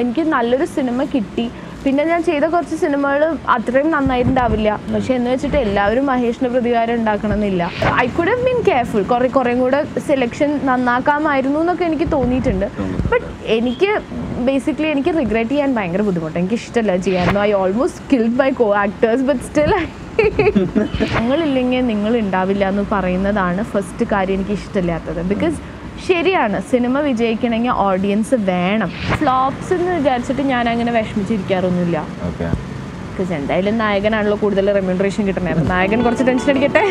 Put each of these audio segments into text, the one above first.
എനിക്ക് നല്ലൊരു സിനിമ കിട്ടി പിന്നെ ഞാൻ ചെയ്ത കുറച്ച് സിനിമകൾ അത്രയും നന്നായിട്ടുണ്ടാവില്ല പക്ഷെ എന്ന് വെച്ചിട്ട് എല്ലാവരും മഹേഷിന് പ്രതികാരം ഉണ്ടാക്കണമെന്നില്ല I could have been careful കുറെ കുറേ കൂടെ സെലക്ഷൻ നന്നാക്കാമായിരുന്നു എന്നൊക്കെ എനിക്ക് തോന്നിയിട്ടുണ്ട് ബട്ട് എനിക്ക് ബേസിക്കലി എനിക്ക് റിഗ്രറ്റ് ചെയ്യാൻ ഭയങ്കര ബുദ്ധിമുട്ട് എനിക്ക് ഇഷ്ടമല്ല ചെയ്യായിരുന്നു I almost killed my co actors but still ഞങ്ങളില്ലെങ്കിൽ നിങ്ങൾ ഉണ്ടാവില്ല എന്ന് പറയുന്നതാണ് ഫസ്റ്റ് കാര്യം എനിക്ക് ഇഷ്ടമില്ലാത്തത് ബിക്കോസ് ശരിയാണ് സിനിമ വിജയിക്കണമെങ്കിൽ ഓഡിയൻസ് വേണം ഫ്ലോപ്സ് എന്ന് വിചാരിച്ചിട്ട് ഞാൻ അങ്ങനെ വിഷമിച്ചിരിക്കാറൊന്നുമില്ല ഓക്കെ ബിക്കോസ് എന്തായാലും നായകനാണല്ലോ കൂടുതൽ റെമ്യൂണറേഷൻ കിട്ടണേ അപ്പം നായകൻ കുറച്ച് ടെൻഷൻ അടിക്കട്ടെ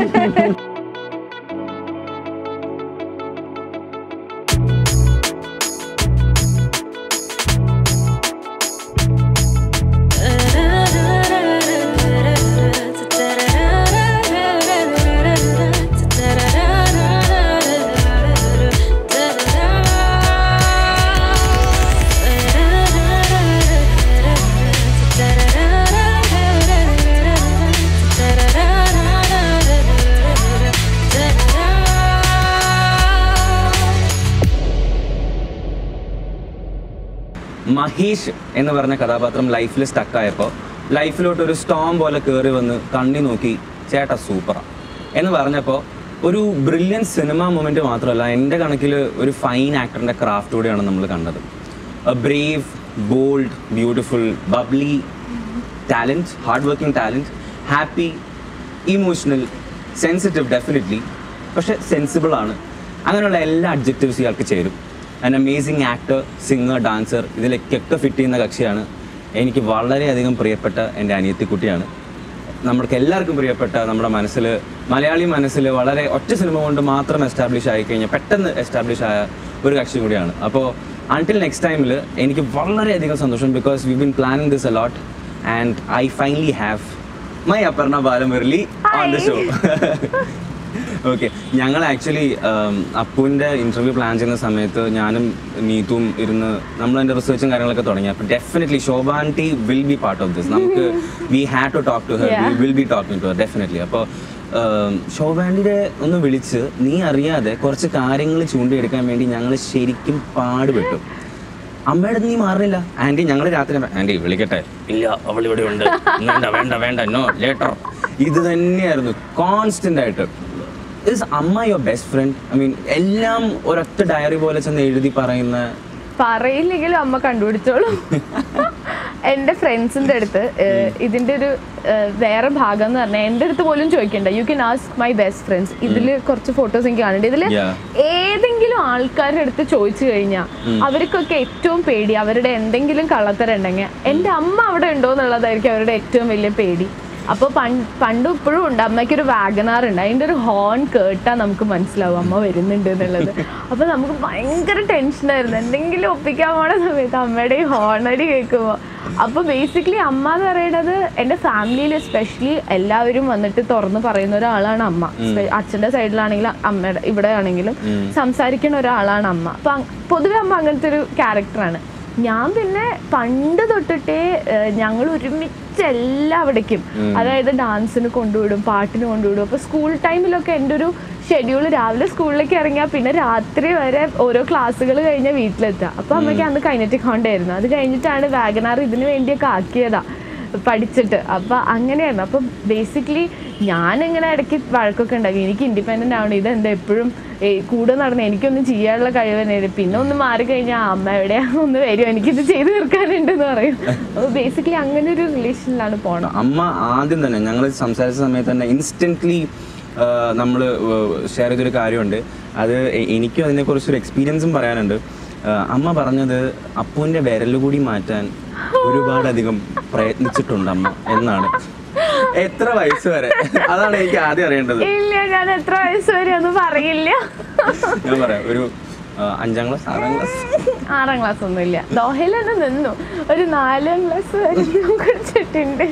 മഹേഷ് എന്ന് പറഞ്ഞ കഥാപാത്രം ലൈഫിൽ സ്റ്റക്കായപ്പോൾ ലൈഫിലോട്ട് ഒരു സ്റ്റോം പോലെ കയറി വന്ന് കണ്ണി നോക്കി ചേട്ടാ സൂപ്പറാ എന്ന് പറഞ്ഞപ്പോൾ ഒരു ബ്രില്യൻ സിനിമ മൊമെന്റ് മാത്രമല്ല എൻ്റെ കണക്കിൽ ഒരു ഫൈൻ ആക്ടറിൻ്റെ ക്രാഫ്റ്റ് കൂടെയാണ് നമ്മൾ കണ്ടത് brave bold beautiful bubbly talent hard working talent happy emotional sensitive definitely പക്ഷെ സെൻസിബിൾ ആണ് അങ്ങനെയുള്ള എല്ലാ അഡ്ജക്റ്റീവ്സ് ഇയാൾക്ക് ചേരും an amazing actor singer dancer ഇതിലേക്കൊക്കെ ഫിറ്റ് ചെയ്യുന്ന കക്ഷിയാണ് എനിക്ക് വളരെയധികം പ്രിയപ്പെട്ട എൻ്റെ അനിയത്തിക്കുട്ടിയാണ് നമ്മൾക്ക് എല്ലാവർക്കും പ്രിയപ്പെട്ട നമ്മുടെ മനസ്സിൽ മലയാളി മനസ്സിൽ വളരെ ഒറ്റ സിനിമ കൊണ്ട് മാത്രം എസ്റ്റാബ്ലിഷ് ആയി കഴിഞ്ഞാൽ പെട്ടെന്ന് എസ്റ്റാബ്ലിഷ് ആയ ഒരു കക്ഷി കൂടിയാണ് അപ്പോൾ അൺടിൽ നെക്സ്റ്റ് ടൈമിൽ എനിക്ക് വളരെയധികം സന്തോഷം because we been planning this a lot and I finally have my Aparna Balamurali on the show okay ഞങ്ങൾ ആക്ച്വലി അപ്പുവിൻ്റെ ഇൻ്റർവ്യൂ പ്ലാൻ ചെയ്യുന്ന സമയത്ത് ഞാനും നീതും ഇരുന്ന് നമ്മൾ അതിൻ്റെ റിസർച്ചും കാര്യങ്ങളൊക്കെ തുടങ്ങി അപ്പോൾ ഡെഫിനറ്റ്ലി ശോഭാൻറ്റി will be part of this നമുക്ക് we had to talk to her Yeah. Will be talking to her definitely അപ്പോൾ ശോഭാൻറ്റിയുടെ ഒന്ന് വിളിച്ച് നീ അറിയാതെ കുറച്ച് കാര്യങ്ങൾ ചൂണ്ടിയെടുക്കാൻ വേണ്ടി ഞങ്ങൾ ശരിക്കും പാടുപെട്ടു അമ്മയുടെ നീ മാറില്ല ആന്റി ഞങ്ങൾ രാത്രി ആന്റി വിളിക്കട്ടെ ഇല്ല അവൾ ഇവിടെ ഉണ്ട് വേണ്ട വേണ്ട വേണ്ട നോ ലേറ്റർ ഇത് തന്നെയായിരുന്നു കോൺസ്റ്റന്റ് ആയിട്ട് ഇസ് അമ്മ your best friend I mean എല്ലാം ഒരൊറ്റ ഡയറി പോലെ ചെന്ന് എഴുതി പറയുന്ന പറയില്ലെങ്കിലും അമ്മ കണ്ടുപിടിച്ചോളും എൻ്റെ ഫ്രണ്ട്സിൻ്റെ അടുത്ത് ഏഹ്, ഇതിൻ്റെ ഒരു ഏഹ്, വേറെ ഭാഗം എന്ന് പറഞ്ഞാൽ എൻ്റെ അടുത്ത് പോലും ചോദിക്കണ്ട you can ask my best friends ഇതിൽ കുറച്ച് ഫോട്ടോസ് എനിക്ക് കാണുന്നുണ്ട് ഇതിൽ Yeah. ഏതെങ്കിലും ആൾക്കാരുടെ അടുത്ത് ചോദിച്ചു കഴിഞ്ഞാൽ അവർക്കൊക്കെ ഏറ്റവും പേടി അവരുടെ എന്തെങ്കിലും കള്ളത്തരം ഉണ്ടെങ്കിൽ എൻ്റെ അമ്മ അവിടെ ഉണ്ടോ എന്നുള്ളതായിരിക്കും അവരുടെ ഏറ്റവും വലിയ പേടി അപ്പോൾ പണ്ടും ഇപ്പോഴും ഉണ്ട് അമ്മയ്ക്ക് ഒരു വാഗനാർ ഉണ്ട് അതിൻ്റെ ഒരു ഹോൺ കേട്ടാൽ നമുക്ക് മനസ്സിലാവും അമ്മ വരുന്നുണ്ട് എന്നുള്ളത് അപ്പോൾ നമുക്ക് ഭയങ്കര ടെൻഷനായിരുന്നു എന്തെങ്കിലും ഒപ്പിക്കാൻ പോണ സമയത്ത് അമ്മയുടെ ഈ ഹോണടി കേൾക്കുമ്പോൾ അപ്പോൾ ബേസിക്കലി അമ്മ എന്ന് പറയുന്നത് എൻ്റെ ഫാമിലിയിൽ എസ്പെഷ്യലി എല്ലാവരും വന്നിട്ട് തുറന്ന് പറയുന്ന ഒരാളാണ് അമ്മ സ്പെ- അച്ഛൻ്റെ സൈഡിലാണെങ്കിലും അമ്മയുടെ ഇവിടെ ആണെങ്കിലും സംസാരിക്കുന്ന ഒരാളാണ് അമ്മ അപ്പം അങ്- പൊതുവെ അമ്മ അങ്ങനത്തെ ഒരു ക്യാരക്ടറാണ് ഞാൻ പിന്നെ പണ്ട് തൊട്ടിട്ടേ ഏഹ്, ഞങ്ങൾ ഒരുമിച്ച് എല്ലാവിടേക്കും അതായത് ഡാൻസിന് കൊണ്ടുവിടും പാട്ടിന് കൊണ്ടുവിടും അപ്പോൾ സ്കൂൾ ടൈമിലൊക്കെ എൻ്റെ ഒരു ഷെഡ്യൂൾ രാവിലെ സ്കൂളിലേക്ക് ഇറങ്ങിയാൽ പിന്നെ രാത്രി വരെ ഓരോ ക്ലാസ്സുകൾ കഴിഞ്ഞാൽ വീട്ടിലെത്തുക അപ്പോൾ അമ്മയ്ക്ക് അന്ന് കൈനറ്റിക് ഹോണ്ടായിരുന്നു അത് കഴിഞ്ഞിട്ടാണ് വാഗനാർ ഇതിന് വേണ്ടിയൊക്കെ ആക്കിയതാ പഠിച്ചിട്ട് അപ്പൊ അങ്ങനെയായിരുന്നു അപ്പൊ ബേസിക്കലി ഞാൻ ഇങ്ങനെ ഇടയ്ക്ക് വഴക്കൊക്കെ ഉണ്ടാക്കി എനിക്ക് ഇൻഡിപെൻഡന്റ് ആവണം ഇതെന്താ എപ്പോഴും കൂടെ നടന്ന് എനിക്കൊന്നും ചെയ്യാനുള്ള കഴിവ് തന്നെ പിന്നെ ഒന്ന് മാറി കഴിഞ്ഞാൽ അമ്മ എവിടെയാ ഒന്ന് വരുമോ എനിക്കിത് ചെയ്ത് തീർക്കാനുണ്ടെന്ന് പറയും അപ്പൊ ബേസിക്കലി അങ്ങനെ ഒരു റിലേഷനിലാണ് പോണം അമ്മ ആദ്യം തന്നെ ഞങ്ങൾ സംസാരിച്ച സമയത്ത് തന്നെ ഇൻസ്റ്റന്റ്ലി നമ്മൾ ഷെയർ ചെയ്തൊരു കാര്യമുണ്ട് അത് എ- എനിക്കും അതിനെക്കുറിച്ചൊരു എക്സ്പീരിയൻസും പറയാനുണ്ട് ആ, അമ്മ പറഞ്ഞത് അപ്പുവിൻ്റെ വിരൽ കൂടി മാറ്റാൻ ഒരുപാടധികം പ്രയത്നിച്ചിട്ടുണ്ട് അമ്മ എന്നാണ് എത്ര വയസ്സ് വരെ അതാണ് എനിക്ക് ആദ്യം അറിയേണ്ടത് ഇല്ല ഞാൻ എത്ര വയസ്സ് വരെ ഒന്നും പറയില്ല ഞാൻ പറയാം ഒരു ആ, അഞ്ചാം ക്ലാസ് ആറാം ക്ലാസ് ആറാം ക്ലാസ് ഒന്നും ഇല്ല ദോഹയിൽ തന്നെ നിന്നു ഒരു നാലാം ക്ലാസ് വരെ ഞാൻ കുടിച്ചിട്ടുണ്ട്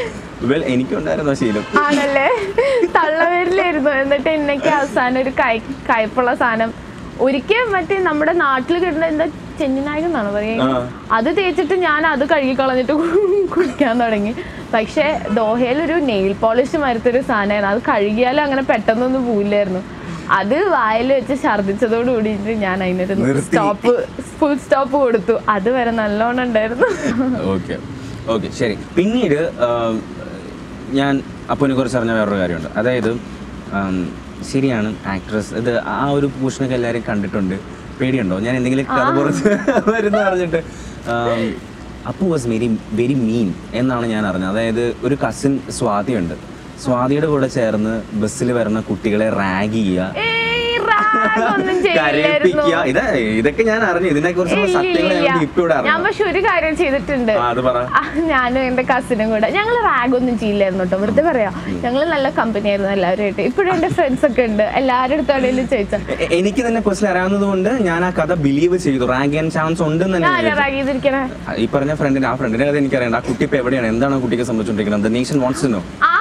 വെൽ എനിക്കുണ്ടായിരുന്നു ആ ശീലം ആണല്ലേ തള്ളവരിലായിരുന്നു എന്നിട്ട് എന്നൊക്കെ അവസാനം ഒരു കൈ കയ്പുള്ള സാധനം ഒരിക്കൽ മറ്റേ നമ്മുടെ നാട്ടിൽ കിട്ടുന്ന എന്താ ചെന്നിനായകം എന്നാണ് പറയുക ആ. അത് തേച്ചിട്ട് ഞാൻ അത് കഴുകി കളഞ്ഞിട്ട് കു- കുടിക്കാൻ തുടങ്ങി പക്ഷേ ദോഹയിൽ ഒരു നെയിൽ പോളിഷ് മരത്തൊരു സാധനമായിരുന്നു അത് കഴുകിയാലും അങ്ങനെ പെട്ടെന്നൊന്നും പോയില്ലായിരുന്നു അത് വായിൽ വെച്ച് ഛർദിച്ചതോട് കൂടിയിട്ട് ഞാൻ അതിനൊരു നിർത്തി. സ്റ്റോപ്പ് ഫുൾ സ്റ്റോപ്പ് കൊടുത്തു അത് വരെ നല്ലോണം ഉണ്ടായിരുന്നു ഓക്കെ ഓക്കെ ശരി പിന്നീട് ആം, ഞാൻ അപ്പുവിനെ കുറിച്ച് അറിഞ്ഞ വേറൊരു കാര്യമുണ്ട് അതായത് ആം, ശരിയാണ് ആക്ട്രസ് ഇത് ആ ഒരു പൂഷണൊക്കെ എല്ലാവരും കണ്ടിട്ടുണ്ട് പേടിയുണ്ടോ ഞാൻ എന്തെങ്കിലും കഥ പുറത്ത് വരുന്ന പറഞ്ഞിട്ട് um, Appu was very very mean എന്നാണ് ഞാൻ അറിഞ്ഞത് അതായത് ഒരു കസിൻ സ്വാതിയുണ്ട് സ്വാതിയുടെ കൂടെ ചേർന്ന് ബസ്സിൽ വരുന്ന കുട്ടികളെ റാഗ് ചെയ്യുക ഏയ്, റാഗ് ഒന്നും ചെയ്യില്ലായിരുന്നു കരയിപ്പിക്കുക ഇത് ഇതൊക്കെ ഞാൻ അറിഞ്ഞു ഇതിനെ കുറിച്ചുള്ള ഇല്ല, സത്യങ്ങൾ ഇല്ല. ഞാൻ ഇപ്പോഴും ഞാൻ അറിയാം പക്ഷെ ഒരു കാര്യം ചെയ്തിട്ടുണ്ട് ആ, അത് പറ ആ, ഞാനും എന്റെ കസിനും കൂടെ ഞങ്ങൾ റാഗ് ഒന്നും ചെയ്യില്ലായിരുന്നു കേട്ടോ വെറുതെ പറയാം ഞങ്ങൾ നല്ല കമ്പനി ആയിരുന്നു എല്ലാവരുമായിട്ട് ഇപ്പോഴും എന്റെ ഫ്രണ്ട്സ് ഒക്കെ ഉണ്ട് എല്ലാവരുടെ അടുത്താണെങ്കിലും ചോദിച്ചാൽ എ- എനിക്ക് തന്നെ പേഴ്സണൽ അറിയാവുന്നത് കൊണ്ട് ഞാൻ ആ കഥ ബിലീവ് ചെയ്തു റാങ്ക് ചെയ്യാൻ ചാൻസ് ഉണ്ടെന്ന് തന്നെ ഞാൻ വിചാരിച്ചു. റാഗ് ചെയ്തിരിക്കണേ ആ, ഈ പറഞ്ഞ ഫ്രണ്ടിന് ആ ഫ്രണ്ടിനെ കഥ എനിക്കറിയണ്ട ആ കുട്ടി ഇപ്പൊ എവിടെയാണ് എന്താണ് ആ കുട്ടിക്ക് സംഭവിച്ചുകൊണ്ടിരിക്കുന്നത് നേഷൻ വാണ്ട്സ് നോ ആ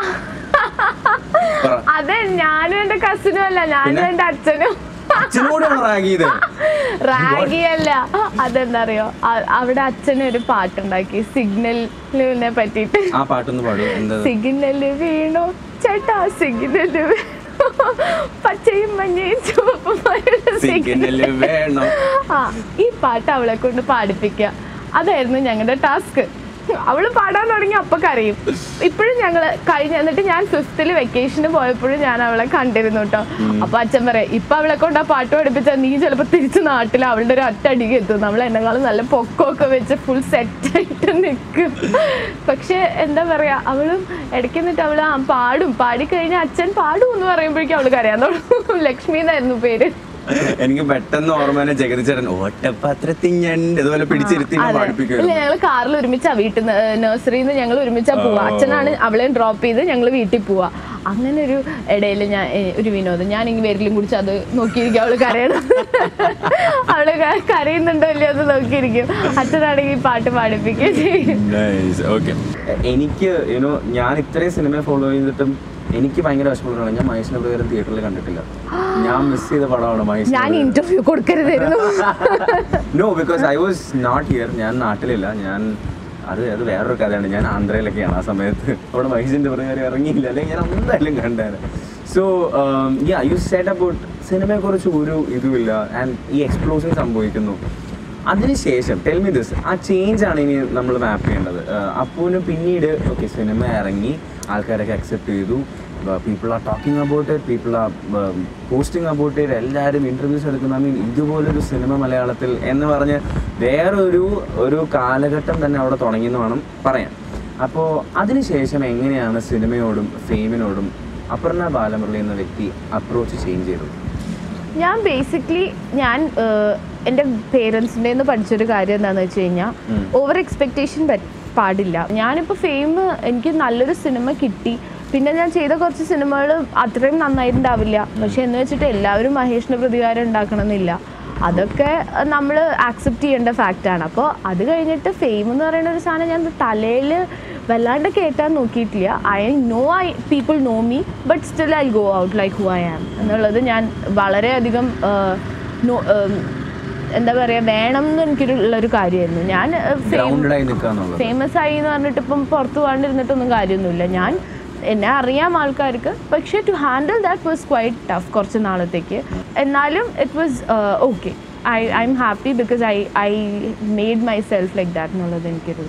അതെ ഞാനും എന്റെ കസിനും അല്ല ഞാനും എന്റെ അച്ഛനും അച്ഛനോടാണ് റാഗ് ചെയ്ത് റാഗിയല്ല അതെന്താ അറിയോ അ- അവിടെ അച്ഛന് ഒരു പാട്ടുണ്ടാക്കി സിഗ്നലിനെ പറ്റിയിട്ട് ആ പാട്ടൊന്ന് പാടൂ എന്താ സിഗ്നല് വീണു ചേട്ടാ സിഗ്നല് വീണു പച്ചയും മഞ്ഞയും ചുവപ്പുമായുള്ള സിഗ്നൽ സിഗ്നല് വേണം ആ ഈ പാട്ട് അവളെ കൊണ്ട് പാടിപ്പിക്കുക അതായിരുന്നു ഞങ്ങളുടെ ടാസ്ക് അവള് പാടാൻ തുടങ്ങി അപ്പൊ കരയും ഇപ്പോഴും ഞങ്ങള് കഴിഞ്ഞ എന്നിട്ട് ഞാൻ ഫിഫ്തില് വെക്കേഷന് പോയപ്പോഴും ഞാൻ അവളെ കണ്ടിരുന്നു കേട്ടോ അപ്പൊ അച്ഛൻ പറയാം ഇപ്പൊ അവളെ കൊണ്ട് ആ പാട്ട് പഠിപ്പിച്ചാൽ നീ ചിലപ്പോ തിരിച്ച് നാട്ടിൽ അവളുടെ ഒരു ഒറ്റടിക്ക് എത്തും നമ്മൾ എന്നെക്കാളും നല്ല പൊക്കമൊക്കെ വെച്ച് ഫുൾ സെറ്റായിട്ട് നിൽക്കും പക്ഷെ എന്താ പറയാ അവളും ഇടയ്ക്ക് എന്നിട്ട് അവള് ആ പാടും പാടിക്കഴിഞ്ഞാൽ അച്ഛൻ പാടും എന്ന് പറയുമ്പോഴേക്കും അവള് കരയാൻ തുടങ്ങും ലക്ഷ്മി എന്നായിരുന്നു പേര് എനിക്ക് പെട്ടെന്ന് ഓർമ്മ തന്നെ ജഗതിച്ചേട്ടൻ ഓട്ടപാത്രത്തിൽ ഞണ്ട് ഇതുപോലെ പിടിച്ചിരുത്തി അതെ. ഇല്ല പഠിപ്പിക്കുമായിരുന്നു ഞങ്ങൾ കാറിൽ ഒരുമിച്ചാ വീട്ടിൽ നിന്ന് നഴ്സറിയിൽ നിന്ന് ഞങ്ങൾ ഒരുമിച്ചാ പോവാ അച്ഛനാണ് അവളെ ഡ്രോപ്പ് ചെയ്ത് ഞങ്ങൾ വീട്ടിൽ പോവാ അങ്ങനെ ഒരു ഇടയിൽ ഞാൻ ഏ, ഒരു വിനോദം ഞാൻ ഇങ്ങനെ വിരലും കുടിച്ച് അത് നോക്കിയിരിക്കും അവള് കരയണം അവള് ക- കരയുന്നുണ്ടോ ഇല്ലയോ എന്ന് നോക്കിയിരിക്കും അച്ഛനാണെങ്കിൽ ഈ പാട്ട് പാടിപ്പിക്കുകയും ചെയ്യും Nice. Okay. എനിക്ക് യുനോ ഞാൻ ഇത്രയും സിനിമ ഫോളോ ചെയ്തിട്ടും എനിക്ക് ഭയങ്കര വിഷമമുള്ളതാണ് ഞാൻ മഹേഷിന്റെ പ്രകാരം തിയേറ്ററിൽ കണ്ടിട്ടില്ല ഞാൻ മിസ് ചെയ്ത പടമാണ് മഹേഷ് ഞാൻ ഇന്റർവ്യൂ കൊടുക്കരുതായിരുന്നു no because I was not here ഞാൻ നാട്ടിലില്ല ഞാൻ അത് അത് വേറൊരു കഥയാണ് ഞാൻ ആന്ധ്രയിലൊക്കെയാണ് ആ സമയത്ത് അവിടെ മഹേഷിന്റെ പ്രകാരം ഇറങ്ങിയില്ല അല്ലെങ്കിൽ ഞാൻ എന്തായാലും കണ്ടാണ് so yeah you set about സിനിമയെ കുറിച്ച് ഒരു ഇതുമില്ല ആൻഡ് ഈ എക്സ്പ്ലോഷൻ സംഭവിക്കുന്നു അതിനുശേഷം ടെൽ മി ദിസ് ആ ചേഞ്ച് ആണ് ഇനി നമ്മൾ മാപ്പ് ചെയ്യേണ്ടത് അപ്പോന് പിന്നീട് ഓക്കെ സിനിമ ഇറങ്ങി ആൾക്കാരൊക്കെ അക്സെപ്റ്റ് ചെയ്തു people are talking about it people are posting about it എല്ലാവരും ഇൻ്റർവ്യൂസ് എടുക്കുന്ന ഐ മീൻ ഇതുപോലൊരു സിനിമ മലയാളത്തിൽ എന്ന് പറഞ്ഞ് വേറൊരു ഒരു കാലഘട്ടം തന്നെ അവിടെ തുടങ്ങിയെന്ന് വേണം പറയാൻ അപ്പോൾ അതിനുശേഷം എങ്ങനെയാണ് സിനിമയോടും ഫെയിമിനോടും അപർണ ബാലമുരളി എന്ന വ്യക്തി അപ്രോച്ച് ചേഞ്ച് ചെയ്തത് ഞാൻ ബേസിക്കലി ഞാൻ ഏഹ്, എൻ്റെ പേരൻസിൻ്റെ നിന്ന് പഠിച്ചൊരു കാര്യം എന്താണെന്ന് വെച്ച് കഴിഞ്ഞാൽ ഉം. ഓവർ എക്സ്പെക്റ്റേഷൻ പാടില്ല ഞാനിപ്പോൾ ഫെയിം എനിക്ക് നല്ലൊരു സിനിമ കിട്ടി പിന്നെ ഞാൻ ചെയ്ത കുറച്ച് സിനിമകൾ അത്രയും നന്നായിട്ടുണ്ടാവില്ല പക്ഷെ എന്ന് വെച്ചിട്ട് എല്ലാവരും മഹേഷിന് പ്രതികാരം ഉണ്ടാക്കണമെന്നില്ല അതൊക്കെ നമ്മൾ ആക്സെപ്റ്റ് ചെയ്യേണ്ട ഫാക്റ്റാണ് അപ്പോൾ അത് കഴിഞ്ഞിട്ട് ഫെയിം എന്ന് പറയുന്ന ഒരു സാധനം ഞാൻ തലയിൽ വല്ലാണ്ട് കേട്ടാൻ നോക്കിയിട്ടില്ല I know I people know me but still I go out like who I am എന്നുള്ളത് ഞാൻ വളരെയധികം ആഹ്, നോ- ആം, എന്താ പറയുക വേണം എന്ന് എനിക്കൊരു കാര്യമായിരുന്നു ഞാൻ ഗ്രൗണ്ടഡ് ആയി നിൽക്കുക എന്നുള്ളത് ഫേമസ് ആയി എന്ന് പറഞ്ഞിട്ട് ഇപ്പം പുറത്ത് പോകാണ്ടിരുന്നിട്ടൊന്നും കാര്യമൊന്നുമില്ല ഞാൻ എന്നെ അറിയാം ആൾക്കാർക്ക് പക്ഷേ to handle that was quite tough കുറച്ച് നാളത്തേക്ക് എന്നാലും it was okay I I am happy because I I made myself like that എന്നുള്ളത് എനിക്കൊരു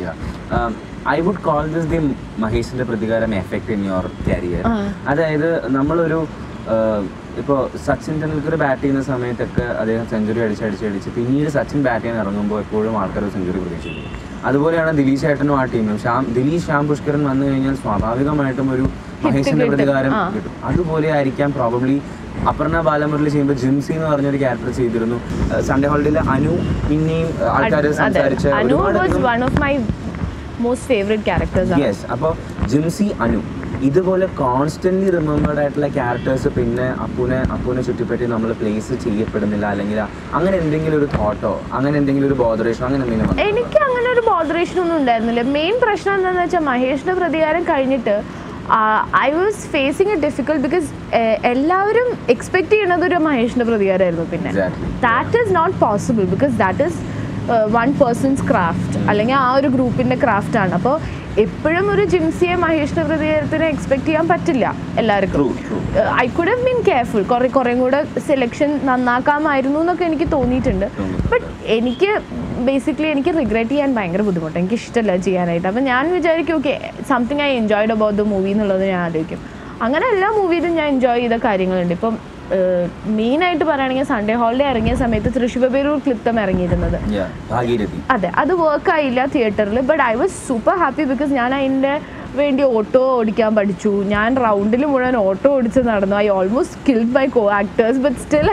I would call this the മഹേഷിന്റെ പ്രതികാരം എഫക്ട് ഇൻ യുവർ കരിയർ അതായത് നമ്മളൊരു ഇപ്പോൾ സച്ചിൻ ടെണ്ടുൽക്കർ ബാറ്റ് ചെയ്യുന്ന സമയത്തൊക്കെ അദ്ദേഹം സെഞ്ചുറി അടിച്ച് അടിച്ച് അടിച്ച് പിന്നീട് സച്ചിൻ ബാറ്റ് ചെയ്യാൻ ഇറങ്ങുമ്പോൾ എപ്പോഴും ആൾക്കാർ സെഞ്ചുറി പ്രതീക്ഷിക്കും അതുപോലെയാണ് ദിലീഷ് ഏട്ടനും ആ ടീമും ശ്യാം ദിലീഷ് ശ്യാം പുഷ്കരൻ വന്നു കഴിഞ്ഞാൽ സ്വാഭാവികമായിട്ടും ഒരു മഹേഷിന്റെ കിട്ടും. പ്രതികാരം ആ. കിട്ടും അതുപോലെ ആയിരിക്കാം പ്രോബബ്ലി അപർണ ബാലമുരളി ചെയ്യുമ്പോൾ ജിംസി എന്ന് പറഞ്ഞൊരു ക്യാരക്ടർ ചെയ്തിരുന്നു സൺഡേ ഹോളിഡേയിൽ അനു പിന്നെയും ആൾക്കാർ അതെ സംസാരിച്ച അനു വാസ് ഒരുപാട് one of my most favourite characters yes അപ്പോൾ ജിംസി അനു ഇതുപോലെ കോൺസ്റ്റന്റ്ലി റിമെമ്പേർഡ് ആയിട്ടുള്ള ക്യാരക്ടേഴ്സ് പിന്നെ അപ്പുനെ അപ്പുനെ ചുറ്റിപ്പറ്റി നമ്മൾ പ്ലേസ് ചെയ്യപ്പെടുന്നില്ല അല്ലെങ്കിൽ അങ്ങനെ എന്തെങ്കിലും ഒരു തോട്ടോ അങ്ങനെ എന്തെങ്കിലും ഒരു ബോധറേഷനോ അങ്ങനെ എന്തെങ്കിലും വന്നോ? എനിക്ക് അങ്ങനെ ഒരു ബോധറേഷൻ ഒന്നും ഉണ്ടായിരുന്നില്ല മെയിൻ പ്രശ്നം എന്താണെന്ന് വെച്ചാൽ മഹേഷിന്റെ പ്രതികാരം കഴിഞ്ഞിട്ട് I was facing a difficult because എല്ലാവരും എക്സ്പെക്ട് ചെയ്യുന്നത് ഒരു മഹേഷിന്റെ പ്രതികാരമായിരുന്നു പിന്നെ Exactly. That is not possible because that is one person's craft അല്ലെങ്കിൽ ആ ഒരു ഗ്രൂപ്പിന്റെ ക്രാഫ്റ്റ് ആണ് അപ്പോൾ എപ്പോഴും ഒരു ജിംസിയെ മഹേഷിന്റെ പ്രതികരണത്തിന് എക്സ്പെക്ട് ചെയ്യാൻ പറ്റില്ല എല്ലാവർക്കും True, true. I could have been careful കുറെ കുറേ കൂടെ സെലക്ഷൻ നന്നാക്കാമായിരുന്നു എന്നൊക്കെ എനിക്ക് തോന്നിയിട്ടുണ്ട് തോന്നിയിട്ടുണ്ട്. ബട്ട് എനിക്ക് ബേസിക്കലി എനിക്ക് റിഗ്രറ്റ് ചെയ്യാൻ ഭയങ്കര ബുദ്ധിമുട്ട് എനിക്ക് ഇഷ്ടമല്ല ചെയ്യാനായിട്ട് അപ്പം ഞാൻ വിചാരിക്കും okay something I enjoyed about the movie എന്നുള്ളത് ഞാൻ ആലോചിക്കും അങ്ങനെ എല്ലാ മൂവിയിലും ഞാൻ എൻജോയ് ചെയ്ത കാര്യങ്ങളുണ്ട് ഇപ്പം മെയിനായിട്ട് പറയുകയാണെങ്കിൽ സൺഡേ ഹോളിഡേ ഇറങ്ങിയ സമയത്ത് തൃശ്ശൂപേരൂർ ക്ലിപ്തം ഇറങ്ങിയിരുന്നത് Yeah, ഭാഗീരഥി അതെ അത് വർക്ക് ആയില്ല തിയേറ്ററിൽ but I was super happy because ഞാൻ അതിൻ്റെ വേണ്ടി ഓട്ടോ ഓടിക്കാൻ പഠിച്ചു ഞാൻ റൗണ്ടിൽ മുഴുവൻ ഓട്ടോ ഓടിച്ച് നടന്നു I almost killed my co actors but still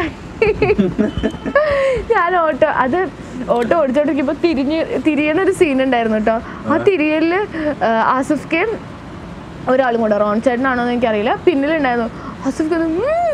ഞാൻ ഓട്ടോ അത് ഓട്ടോ ഓടിച്ചോണ്ടിരിക്കുമ്പോൾ തിരിഞ്ഞ് തിരിയുന്ന ഒരു സീൻ ഉണ്ടായിരുന്നു കേട്ടോ ആ തിരിയലിൽ ആസിഫ് കെ ഒരാളും കൂടെ റോൺ ചേട്ടനാണോ എന്ന് എനിക്കറിയില്ല പിന്നിലുണ്ടായിരുന്നു ആസിഫ് കെ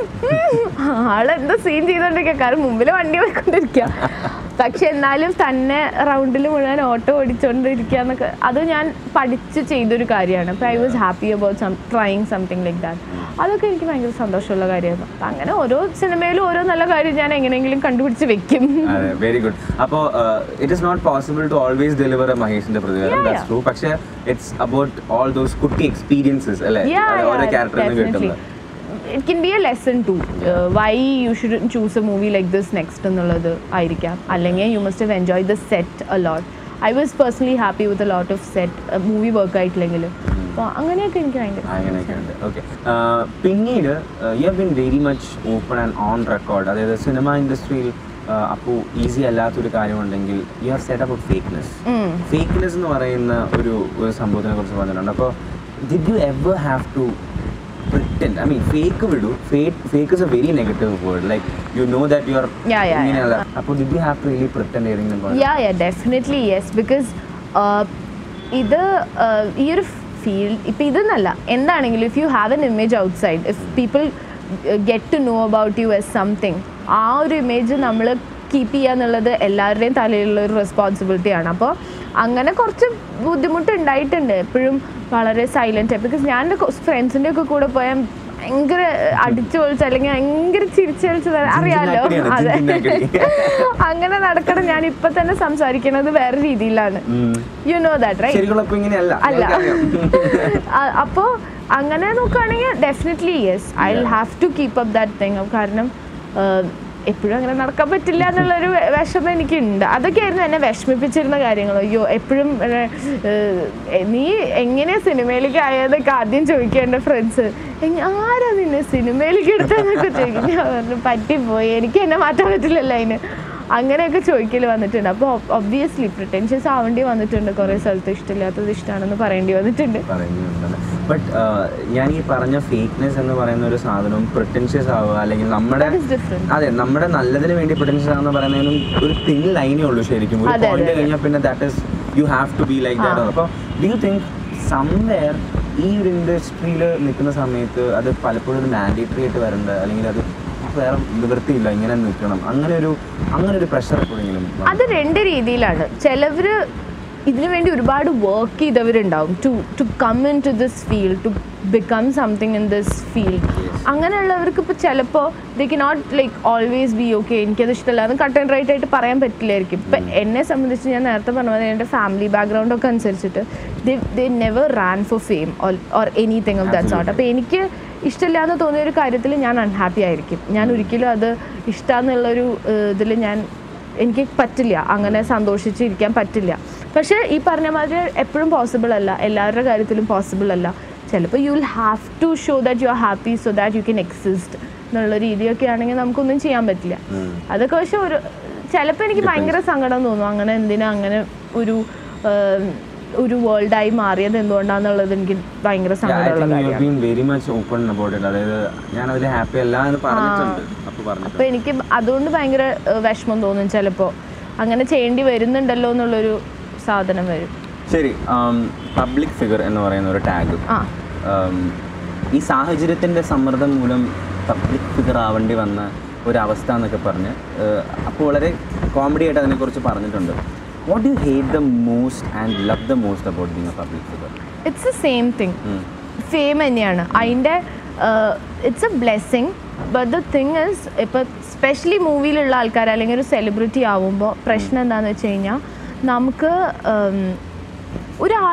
ആളെന്താ സീൻ ചെയ്തോണ്ടിരിക്കുക കാരണം മുമ്പിൽ വണ്ടി പോയിക്കൊണ്ടിരിക്കുക പക്ഷെ എന്നാലും തന്നെ റൗണ്ടിൽ മുഴുവൻ ഓട്ടോ ഓടിച്ചോണ്ടിരിക്കുക എന്നൊക്കെ അത് ഞാൻ പഠിച്ച് ചെയ്തൊരു കാര്യമാണ് അപ്പോൾ I was happy about some trying something like that അതൊക്കെ എനിക്ക് ഭയങ്കര സന്തോഷമുള്ള കാര്യമായിരുന്നു അപ്പം അങ്ങനെ ഓരോ സിനിമയിലും ഓരോ നല്ല കാര്യം ഞാൻ എങ്ങനെയെങ്കിലും കണ്ടുപിടിച്ച് വെക്കും അതെ വെരി ഗുഡ് അപ്പോ it is not possible to always deliver a മഹേഷിന്റെ പ്രതികാരം Yeah, ദാറ്റ്സ് yeah. ട്രൂ പക്ഷേ ഇറ്റ്സ് അബൌട്ട് ഓൾ ദോസ് കുട്ടി എക്സ്പീരിയൻസസ് അല്ലേ Yeah, അത് ഓരോ yeah, ക്യാരക്ടറിൽ നിന്ന് definitely. കിട്ടുന്നത് It can be a lesson too. Uh, why you shouldn't choose a movie like this next എന്നുള്ളത് ആയിരിക്കാം അല്ലെങ്കിൽ you must have enjoy the set a lot I was personally happy with a lot of set movie work ആയിട്ടില്ലെങ്കിലും അപ്പോൾ അങ്ങനെയൊക്കെ എനിക്ക് ഭയങ്കര അങ്ങനെയൊക്കെ ഉണ്ട് ഓക്കെ പിന്നീട് you have been very much open and on record അതായത് സിനിമ ഇൻഡസ്ട്രിയിൽ അപ്പോൾ ഈസി അല്ലാത്തൊരു കാര്യമുണ്ടെങ്കിൽ you have set up fakeness ഉം. ഫേക്ക്നെസ് എന്ന് പറയുന്ന ഒരു ഒരു സംഭവത്തിനെ കുറിച്ച് പറഞ്ഞിട്ടുണ്ട് അപ്പോൾ did you ever have to pretend I mean fake വിടൂ fake fake is a very negative word like you know that you are Yeah, yeah, ഇങ്ങനെയല്ല അപ്പോൾ did you have to really pretend ഏതെങ്കിലും yeah yeah definitely yes because ഇത് uh, ഈ ഒരു field ഇപ്പം ഇതെന്നല്ല എന്താണെങ്കിലും if you have an image outside if people get to know about you as something ആ ഒരു ഇമേജ് നമ്മൾ കീപ്പ് ചെയ്യുക എന്നുള്ളത് എല്ലാവരുടെയും തലയിലുള്ള ഒരു റെസ്പോൺസിബിലിറ്റിയാണ് അപ്പോൾ അങ്ങനെ കുറച്ച് ബുദ്ധിമുട്ട് ഉണ്ടായിട്ടുണ്ട് എപ്പോഴും വളരെ സൈലൻറ്റ് ബിക്കോസ് ഞാൻ എൻ്റെ ഫ്രണ്ട്സിൻ്റെ ഒക്കെ കൂടെ പോയാൽ ഭയങ്കര അടിച്ചു പൊളിച്ച് അല്ലെങ്കിൽ ഭയങ്കര ചിരിച്ചു കളിച്ച് അറിയാലോ ജിഞ്ചിനാക്കടിയാണ്, അതെ ജിഞ്ചിനാക്കടി. അങ്ങനെ നടക്കണം ഞാൻ ഇപ്പൊ തന്നെ സംസാരിക്കുന്നത് വേറെ രീതിയിലാണ് യു നോ ദാറ്റ് റൈറ്റ് ശരിക്കുള്ള ഇപ്പൊ ഇങ്ങനെയല്ല അല്ല എനിക്കറിയാം. അ- അപ്പോ അങ്ങനെ നോക്കുകയാണെങ്കിൽ definitely yes I will have to keep up that thing കാരണം എപ്പോഴും അങ്ങനെ നടക്കാൻ പറ്റില്ല എന്നുള്ളൊരു വെ- വിഷമം എനിക്കുണ്ട് അതൊക്കെയായിരുന്നു എന്നെ വിഷമിപ്പിച്ചിരുന്ന കാര്യങ്ങൾ അയ്യോ എപ്പോഴും നീ എങ്ങനെ സിനിമയിലേക്ക് ആയതൊക്കെ ആദ്യം ചോദിക്കേണ്ട ഫ്രണ്ട്സ് ആരാ നിന്നെ സിനിമയിലേക്ക് എടുത്തതെന്നൊക്കെ ചോദിക്കും ഞാൻ പറഞ്ഞു പറ്റിപ്പോയി എനിക്ക് എന്നെ മാറ്റാൻ പറ്റില്ലല്ലോ അതിന് അങ്ങനെയൊക്കെ ചോദിക്കൽ വന്നിട്ടുണ്ട് അപ്പോൾ ഒബ്വിയസ്ലി പ്രിട്ടൻഷ്യസ് ആവേണ്ടി വന്നിട്ടുണ്ട് കുറേ സ്ഥലത്ത് ഇഷ്ടമില്ലാത്തത് ഇഷ്ടമാണെന്ന് പറയേണ്ടി വന്നിട്ടുണ്ട് പറയുന്നുണ്ടല്ലോ ബട്ട് ഞാൻ ഈ പറഞ്ഞ ഫേക്ക്നെസ് എന്ന് പറയുന്ന ഒരു സാധനം പ്രിട്ടൻഷ്യസ് ആവുക അല്ലെങ്കിൽ നമ്മുടെ That is different. അതെ നമ്മുടെ നല്ലതിന് വേണ്ടി പ്രിട്ടൻഷ്യസ് ആണെന്ന് പറയുന്നതിനും ഒരു തിൻ ലൈനേ ഉള്ളൂ ശരിക്കും ഒരു അതെ, പോയിന്റ് അതെ. കഴിഞ്ഞാൽ പിന്നെ that is you have to be like that അപ്പോൾ ഡു യു തിങ്ക് സംവെയർ ഈ ഒരു ഇൻഡസ്ട്രിയിൽ നിൽക്കുന്ന സമയത്ത് അത് പലപ്പോഴും ഒരു മാൻഡേറ്ററി ആയിട്ട് വരേണ്ട അല്ലെങ്കിൽ അത് വേറെ നിവൃത്തിയില്ല ഇങ്ങനെ നിൽക്കണം അങ്ങനെ ഒരു അങ്ങനെ ഒരു പ്രഷർ എപ്പോഴെങ്കിലും അത് രണ്ട് രീതിയിലാണ് ചിലവര് ഇതിനു വേണ്ടി ഒരുപാട് വർക്ക് ചെയ്തവരുണ്ടാവും to to come in to this field to become something in this field അങ്ങനെയുള്ളവർക്ക് ഇപ്പോൾ ചിലപ്പോൾ they can not like always be okay എനിക്കത് ഇഷ്ടമല്ല എന്ന് കട്ട് ആൻഡ് റൈറ്റ് ആയിട്ട് പറയാൻ പറ്റില്ലായിരിക്കും ഇപ്പം എന്നെ സംബന്ധിച്ച് ഞാൻ നേരത്തെ പറഞ്ഞ പോലെ എൻ്റെ ഫാമിലി ബാക്ക്ഗ്രൗണ്ട് ഒക്കെ അനുസരിച്ചിട്ട് they never ran for fame or anything of that sort അപ്പോൾ എനിക്ക് ഇഷ്ടമില്ല എന്ന് തോന്നിയ ഒരു കാര്യത്തിൽ ഞാൻ അൺഹാപ്പി ആയിരിക്കും ഞാൻ ഒരിക്കലും അത് ഇഷ്ടമെന്നുള്ളൊരു ഇതിൽ ഞാൻ എനിക്ക് പറ്റില്ല അങ്ങനെ സന്തോഷിച്ചിരിക്കാൻ പറ്റില്ല പക്ഷേ ഈ പറഞ്ഞ മാതിരി എപ്പോഴും പോസിബിൾ അല്ല എല്ലാവരുടെ കാര്യത്തിലും പോസിബിൾ അല്ല ചിലപ്പോൾ you will have to show that you are happy so that you can exist എന്നുള്ള രീതിയൊക്കെ ആണെങ്കിൽ നമുക്കൊന്നും ചെയ്യാൻ പറ്റില്ല അതൊക്കെ പക്ഷെ ഒരു ചിലപ്പോൾ എനിക്ക് ഭയങ്കര സങ്കടം തോന്നും അങ്ങനെ എന്തിനാ അങ്ങനെ ഒരു ഏം, ഒരു വേൾഡായി മാറിയത് എന്തുകൊണ്ടാന്നുള്ളത് എനിക്ക് ഭയങ്കര സങ്കടമുള്ള കാര്യമാണ് very much open about it അതായത് ഞാൻ അതിൽ ഹാപ്പി അല്ല എന്ന് പറഞ്ഞിട്ടുണ്ട് അപ്പൊ പറഞ്ഞിട്ടുണ്ട് അപ്പോൾ എനിക്ക് അതുകൊണ്ട് ഭയങ്കര ഏഹ്, വിഷമം തോന്നും ചിലപ്പോൾ അങ്ങനെ ചെയ്യേണ്ടി വരുന്നുണ്ടല്ലോ എന്നുള്ളൊരു സാധനം വരും ശരി പബ്ലിക് ഫിഗർ എന്ന് പറയുന്ന ഒരു ടാഗ് ആ ഈ സാഹചര്യത്തിൻ്റെ സമ്മർദ്ദം മൂലം പബ്ലിക് ഫിഗർ ആവേണ്ടി വന്ന ഒരു അവസ്ഥ എന്നൊക്കെ പറഞ്ഞ് അപ്പോൾ വളരെ കോമഡി ആയിട്ട് അതിനെക്കുറിച്ച് പറഞ്ഞിട്ടുണ്ട് what you hate the most and love the most about being a public figure it's a same thing fame തന്നെയാണ് അതിൻ്റെ it's a blessing but the thing is ഇപ്പം സ്പെഷ്യലി മൂവിയിലുള്ള ആൾക്കാർ അല്ലെങ്കിൽ ഒരു സെലിബ്രിറ്റി ആവുമ്പോൾ പ്രശ്നം എന്താണെന്ന് വെച്ച് കഴിഞ്ഞാൽ നമുക്ക് ഉം, ഒരാൾ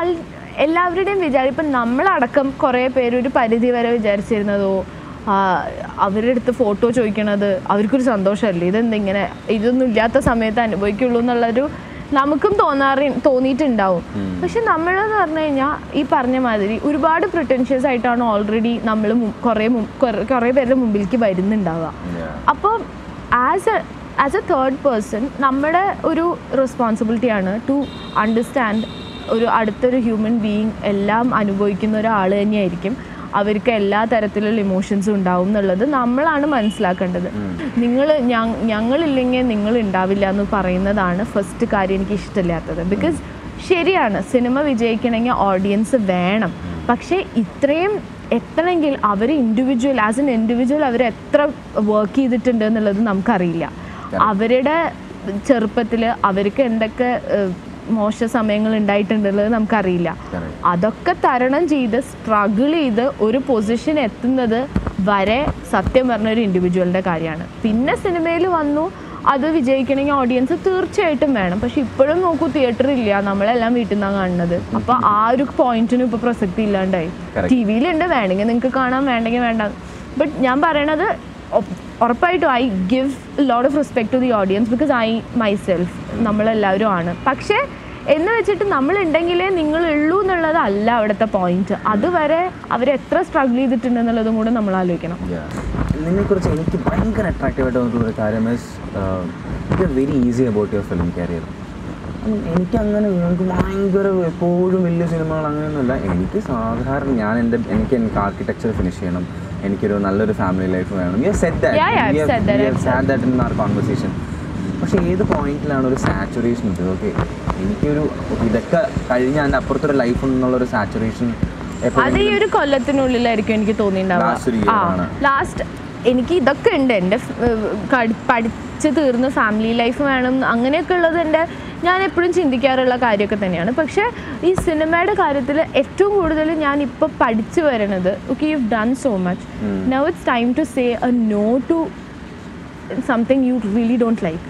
എല്ലാവരുടെയും വിചാരം ഇപ്പം നമ്മളടക്കം കുറേ പേര് ഒരു പരിധി വരെ വിചാരിച്ചിരുന്നതോ ആ, അവരുടെ അടുത്ത് ഫോട്ടോ ചോദിക്കണത് അവർക്കൊരു സന്തോഷമല്ലേ ഇതെന്താ ഇങ്ങനെ ഇതൊന്നും ഇല്ലാത്ത സമയത്ത് അനുഭവിക്കുള്ളൂ എന്നുള്ളൊരു നമുക്കും തോന്നാറി തോന്നിയിട്ടുണ്ടാവും പക്ഷെ നമ്മളെന്ന് പറഞ്ഞു കഴിഞ്ഞാൽ ഈ പറഞ്ഞ മാതിരി ഒരുപാട് പ്രിട്ടൻഷ്യസ് ആയിട്ടാണ് ഓൾറെഡി നമ്മൾ കുറേ മു- കുറേ- കുറേ പേരുടെ മുമ്പിലേക്ക് വരുന്നുണ്ടാവുക അപ്പോൾ as a as a third person നമ്മുടെ ഒരു റെസ്പോൺസിബിലിറ്റിയാണ് ടു അണ്ടർസ്റ്റാൻഡ് ഒരു അടുത്തൊരു ഹ്യൂമൻ ബീയിങ് എല്ലാം അനുഭവിക്കുന്ന ഒരാൾ തന്നെയായിരിക്കും അവർക്ക് എല്ലാ തരത്തിലുള്ള ഇമോഷൻസും ഉണ്ടാവും എന്നുള്ളത് നമ്മളാണ് മനസ്സിലാക്കേണ്ടത് നിങ്ങൾ ഞങ്ങളില്ലെങ്കിൽ നിങ്ങൾ ഉണ്ടാവില്ല എന്ന് പറയുന്നതാണ് ഫസ്റ്റ് കാര്യം എനിക്ക് ഇഷ്ടമില്ലാത്തത് ബിക്കോസ് ശരിയാണ് സിനിമ വിജയിക്കണമെങ്കിൽ ഓഡിയൻസ് വേണം പക്ഷേ ഇത്രയും എത്തണമെങ്കിൽ അവർ ഇൻഡിവിജ്വൽ ആസ് എൻ ഇൻഡിവിജ്വൽ അവർ എത്ര വർക്ക് ചെയ്തിട്ടുണ്ട് എന്നുള്ളത് നമുക്കറിയില്ല അവരുടെ ചെറുപ്പത്തിൽ അവർക്ക് എന്തൊക്കെ ഏഹ്, മോശ സമയങ്ങൾ ഉണ്ടായിട്ടുണ്ടെന്നുള്ളത് നമുക്കറിയില്ല Correct. അതൊക്കെ തരണം ചെയ്ത് സ്ട്രഗിൾ ചെയ്ത് ഒരു പൊസിഷൻ എത്തുന്നത് വരെ സത്യം പറഞ്ഞ ഒരു ഇൻഡിവിജ്വലിൻ്റെ കാര്യമാണ് പിന്നെ സിനിമയിൽ വന്നു അത് വിജയിക്കണമെങ്കിൽ ഓഡിയൻസ് തീർച്ചയായിട്ടും വേണം പക്ഷെ ഇപ്പോഴും നോക്കൂ തിയേറ്റർ ഇല്ല നമ്മളെല്ലാം വീട്ടിൽ നിന്നാണ് കാണുന്നത് അപ്പൊ ആ ഒരു പോയിന്റിനും ഇപ്പൊ പ്രസക്തി ഇല്ലാണ്ടായി Correct. ടി വിയിലുണ്ട് വേണമെങ്കിൽ നിങ്ങൾക്ക് കാണാം വേണ്ടെങ്കിൽ വേണ്ട ബട്ട് ഞാൻ പറയണത് ഒ- ഉറപ്പായിട്ടും I give lot of respect to the audience because I myself നമ്മളെല്ലാവരും ആണ് പക്ഷേ എന്ന് വെച്ചിട്ട് നമ്മൾ ഉണ്ടെങ്കിലേ നിങ്ങൾ ഉള്ളൂ എന്നുള്ളതല്ല അവിടുത്തെ പോയിന്റ് അതുവരെ അവർ എത്ര സ്ട്രഗിൾ ചെയ്തിട്ടുണ്ട് എന്നുള്ളതും കൂടെ നമ്മൾ ആലോചിക്കണം നിന്നെക്കുറിച്ച് എനിക്ക് ഭയങ്കര അട്രാക്റ്റീവ് ആയിട്ട് തോന്നിയിട്ടുള്ള ഒരു കാര്യം is it very easy about your film career എനിക്ക് അങ്ങനെ എനിക്ക് ഭയങ്കര എപ്പോഴും വലിയ സിനിമകൾ അങ്ങനെയൊന്നുമില്ല എനിക്ക് സാധാരണ ഞാൻ എൻ്റെ എനിക്ക് എനിക്ക് ആർക്കിടെക്ചർ ഫിനിഷ് ചെയ്യണം എനിക്കൊരു നല്ലൊരു ഫാമിലി ലൈഫ് വേണം you set Yeah, yeah, I've said that, I've said that in our conversation പക്ഷേ ഏത് പോയിന്റിലാണ് ഒരു സാച്ചുറേഷൻ ഇത് ഓക്കെ എനിക്കൊരു ഇതൊക്കെ കഴിഞ്ഞ അതിൻ്റെ അപ്പുറത്തൊരു ലൈഫ് എന്നുള്ളൊരു സാച്ചുറേഷൻ അത് ഈ ഒരു കൊല്ലത്തിനുള്ളിലായിരിക്കും എനിക്ക് Last ഒരു തോന്നിയിട്ടുണ്ടാവുക year ആ ആണ്. ലാസ്റ്റ് എനിക്ക് ഇതൊക്കെ ഉണ്ട് എൻ്റെ ഫ്- ഏഹ് കടി- പഠിച്ച് തീർന്ന് ഫാമിലി ലൈഫ് വേണം അങ്ങനെയൊക്കെ ഉള്ളത് എൻ്റെ ഞാൻ എപ്പോഴും ചിന്തിക്കാറുള്ള കാര്യമൊക്കെ തന്നെയാണ് പക്ഷേ ഈ സിനിമയുടെ കാര്യത്തിൽ ഏറ്റവും കൂടുതൽ ഞാൻ ഇപ്പോൾ പഠിച്ചു വരണത് okay you done so much now it's time to say a no to something you really don't like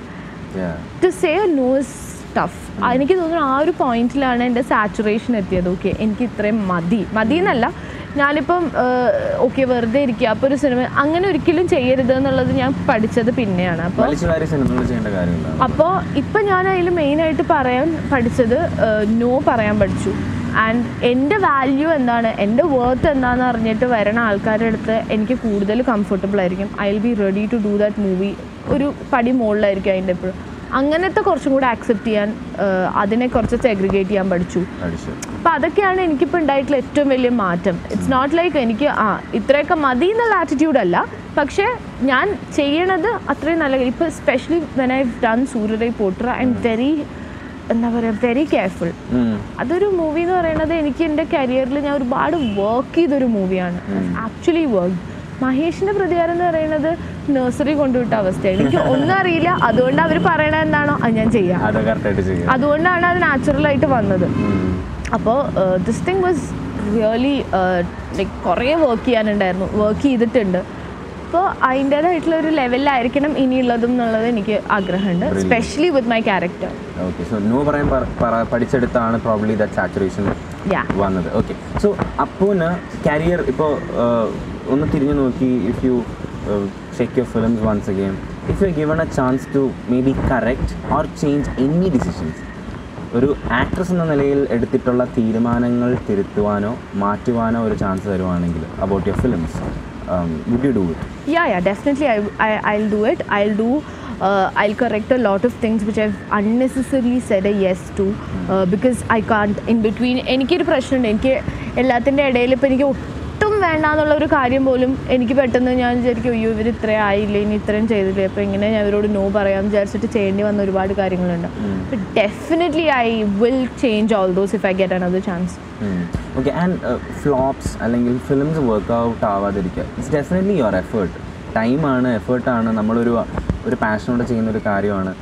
to say no tough എനിക്ക് തോന്നുന്നു ആ ഒരു പോയിന്റിലാണ് എൻ്റെ സാച്ചുറേഷൻ എത്തിയത് ഓക്കെ എനിക്ക് ഇത്രയും മതി മതി എന്നല്ല ഞാനിപ്പം ഓക്കെ വെറുതെ ഇരിക്കുക അപ്പോൾ ഒരു സിനിമ അങ്ങനെ ഒരിക്കലും ചെയ്യരുത് എന്നുള്ളത് ഞാൻ പഠിച്ചത് പിന്നെയാണ് അപ്പോൾ വലിച്ചുവാരി സിനിമകൾ ചെയ്യേണ്ട കാര്യമില്ല അപ്പോൾ ഇപ്പം ഞാൻ അതിൽ മെയിനായിട്ട് പറയാൻ പഠിച്ചത് നോ പറയാൻ പഠിച്ചു ആൻഡ് എൻ്റെ വാല്യൂ എന്താണ് എൻ്റെ വർത്ത് എന്താണെന്ന് അറിഞ്ഞിട്ട് വരണ ആൾക്കാരുടെ അടുത്ത് എനിക്ക് കൂടുതൽ കംഫർട്ടബിൾ ആയിരിക്കും I will be ready to do that movie ഒരു പടി മുകളിലായിരിക്കും അതിൻ്റെ എപ്പോഴും അങ്ങനത്തെ കുറച്ചും കൂടെ ആക്സെപ്റ്റ് ചെയ്യാൻ ഏഹ്, അതിനെ കുറച്ച് സെഗ്രിഗേറ്റ് ചെയ്യാൻ പഠിച്ചു അടിച്ചു അപ്പോൾ അതൊക്കെയാണ് എനിക്കിപ്പോൾ ഉണ്ടായിട്ടുള്ള ഏറ്റവും വലിയ മാറ്റം ഇറ്റ്സ് നോട്ട് ലൈക്ക് എനിക്ക് ആ ഇത്രയൊക്കെ മതി എന്നുള്ള ആറ്റിറ്റ്യൂഡ് അല്ല പക്ഷേ ഞാൻ ചെയ്യണത് അത്രയും നല്ല ഇപ്പോൾ specially when I done Soorarai Pottru I am very എന്താ പറയുക വെരി കെയർഫുൾ അതൊരു മൂവി എന്ന് പറയുന്നത് എനിക്ക് എൻ്റെ കരിയറിൽ ഞാൻ ഒരുപാട് വർക്ക് ചെയ്തൊരു മൂവിയാണ് ആക്ച്വലി വർക്ക് മഹേഷിന്റെ പ്രതികാരം എന്ന് പറയുന്നത് നഴ്സറി കൊണ്ടുവിട്ട അവസ്ഥയാണ് എനിക്ക് ഒന്നും അറിയില്ല അതുകൊണ്ട് അവർ പറയണത് എന്താണോ അത് ഞാൻ ചെയ്യാം അത് കറക്റ്റായിട്ട് ചെയ്യാം അതുകൊണ്ടാണ് അത് നാച്ചുറലായിട്ട് വന്നത് ഉം. അപ്പോൾ this thing was really like കുറേ വർക്ക് ചെയ്യാനുണ്ടായിരുന്നു വർക്ക് ചെയ്തിട്ടുണ്ട് അപ്പോൾ അതിൻ്റേതായിട്ടുള്ള ഒരു ലെവലിലായിരിക്കണം ഇനിയുള്ളതും എന്നുള്ളത് എനിക്ക് ആഗ്രഹമുണ്ട് specially with my character okay so no പറയാൻ പ- പറ- പഠിച്ചെടുത്താണ് പ്രോബ്ലി ദാറ്റ് സാച്ചുറേഷൻ യാ വന്നത് ഓക്കെ സോ അപ്പൂന് കരിയർ ഇപ്പോൾ ഒന്ന് തിരിഞ്ഞു നോക്കി if you check your films once again if you given a chance to maybe correct or change any decisions ഒരു ആക്ട്രസ് എന്ന നിലയിൽ എടുത്തിട്ടുള്ള തീരുമാനങ്ങൾ തിരുത്തുവാനോ മാറ്റുവാനോ ഒരു ചാൻസ് തരുവാണെങ്കിൽ about your films would you do it Yeah, yeah, definitely. I, I, I'll do it. I'll do. Uh, I'll correct a lot of things which I've unnecessarily said a yes to uh, because I can't in between. എനിക്കൊരു പ്രശ്നമുണ്ട് എനിക്ക് എല്ലാത്തിൻ്റെ ഇടയിൽ ഇപ്പം എനിക്ക് ഒട്ടും വേണ്ട എന്നുള്ള ഒരു കാര്യം പോലും എനിക്ക് പെട്ടെന്ന് ഞാൻ വിചാരിക്കും അയ്യോ ഇവർ ഇത്രയും ആയില്ല ഇനി ഇത്രയും ചെയ്തില്ലേ അപ്പോൾ ഇങ്ങനെ ഞാൻ ഇവരോട് നോ പറയാമെന്ന് വിചാരിച്ചിട്ട് ചെയ്യേണ്ടി വന്ന ഒരുപാട് കാര്യങ്ങളുണ്ട് definitely I will change all those if I get another chance okay and flops അല്ലെങ്കിൽ ഫിലിംസ് വർക്കൗട്ട് ആവാതിരിക്കുക ഇറ്റ്സ് ഡെഫിനറ്റ്ലി യുവർ എഫേർട്ട് ടൈമാണ് എഫേർട്ടാണ് നമ്മളൊരു ഒരു പാഷനോടെ ചെയ്യുന്ന ഒരു കാര്യമാണ്